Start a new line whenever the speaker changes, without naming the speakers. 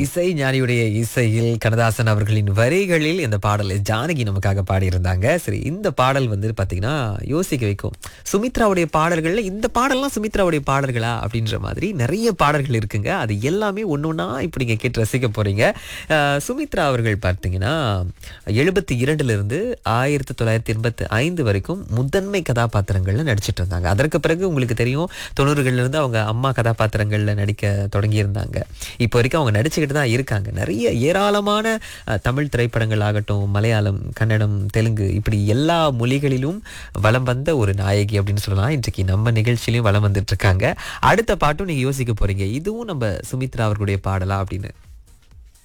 இசை ஞானியுடைய இசையில் கண்ணதாசன் அவர்களின் வரிகளில் இந்த பாடலை ஜானகி நமக்காக பாடியிருந்தாங்க சரி இந்த பாடல் வந்து பாத்தீங்கன்னா யோசிக்க வைக்கும் சுமித்ராவுடைய பாடல்கள்ல இந்த பாடல்லாம் சுமித்ராவுடைய பாடல்களா அப்படின்ற மாதிரி நிறைய பாடல்கள் இருக்குங்க அது எல்லாமே ஒன்னொன்னா இப்படி நீங்க கேட்டு ரசிக்க போறீங்க அஹ், சுமித்ரா அவர்கள் பார்த்தீங்கன்னா எழுபத்தி இரண்டுல இருந்து ஆயிரத்தி தொள்ளாயிரத்தி எண்பத்தி ஐந்து வரைக்கும் முதன்மை கதாபாத்திரங்கள்ல நடிச்சிட்டு இருந்தாங்க அதற்கு பிறகு உங்களுக்கு தெரியும் தொண்ணூறுகள்ல இருந்து அவங்க அம்மா கதாபாத்திரங்கள்ல நடிக்க தொடங்கியிருந்தாங்க இப்போ வரைக்கும் அவங்க நடிச்சுக்கிட்டு தான் இருக்காங்க நிறைய ஏராளமான அஹ், தமிழ் திரைப்படங்கள் ஆகட்டும் மலையாளம் கன்னடம் தெலுங்கு இப்படி எல்லா மொழிகளிலும் வலம் வந்த ஒரு நாயகி அப்படின்னு சொல்லலாம் இன்றைக்கு நம்ம நிகழ்ச்சியிலையும் வலம் வந்துட்டு இருக்காங்க அடுத்த பாட்டும் நீங்க யோசிக்க போறீங்க இதுவும் நம்ம சுமித்ரா அவர்களுடைய பாடலா அப்படின்னு